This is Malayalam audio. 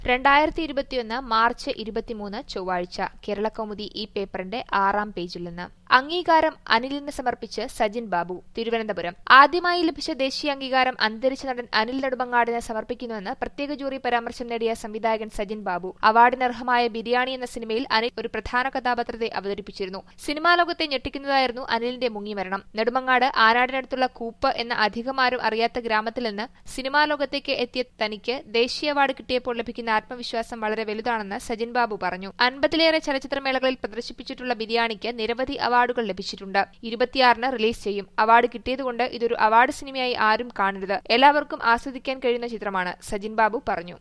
രണ്ടായിരത്തി ഇരുപത്തിയൊന്ന് മാർച്ച് ഇരുപത്തിമൂന്ന് ചൊവ്വാഴ്ച കേരളകൗമുദി ഈ പേപ്പറിന്റെ ആറാം പേജിൽ നിന്ന് അംഗീകാരം അനിലിന് സമർപ്പിച്ച് സജിൻ ബാബു തിരുവനന്തപുരം ആദ്യമായി ലഭിച്ച ദേശീയ അംഗീകാരം അന്തരിച്ച നടൻ അനിൽ നെടുമങ്ങാടിന് സമർപ്പിക്കുന്നുവെന്ന് പ്രത്യേക ജൂറി പരാമർശം നേടിയ സംവിധായകൻ സജിൻ ബാബു അവാർഡിനർഹമായ ബിരിയാണി എന്ന സിനിമയിൽ അനിൽ ഒരു പ്രധാന കഥാപാത്രത്തെ അവതരിപ്പിച്ചിരുന്നു സിനിമാ ലോകത്തെ ഞെട്ടിക്കുന്നതായിരുന്നു അനിലിന്റെ മുങ്ങിമരണം നെടുമങ്ങാട് ആനാടിനടുത്തുള്ള കൂപ്പ് എന്ന അധികമാരും അറിയാത്ത ഗ്രാമത്തിൽ നിന്ന് സിനിമാ ലോകത്തേക്ക് എത്തിയ തനിക്ക് ദേശീയ അവാർഡ് കിട്ടിയപ്പോൾ ലഭിക്കുന്ന ആത്മവിശ്വാസം വളരെ വലുതാണെന്ന് സജിൻ ബാബു പറഞ്ഞു അൻപതിലേറെ ചലച്ചിത്രമേളകളിൽ പ്രദർശിപ്പിച്ചിട്ടുള്ള ബിരിയാണിക്ക് നിരവധി അവാർഡുകൾ ലഭിച്ചിട്ടുണ്ട് ഇരുപത്തിയാറിന് റിലീസ് ചെയ്യും അവാർഡ് കിട്ടിയതുകൊണ്ട് ഇതൊരു അവാർഡ് സിനിമയായി ആരും കാണരുത് എല്ലാവർക്കും ആസ്വദിക്കാൻ കഴിയുന്ന ചിത്രമാണ് സജിൻ ബാബു പറഞ്ഞു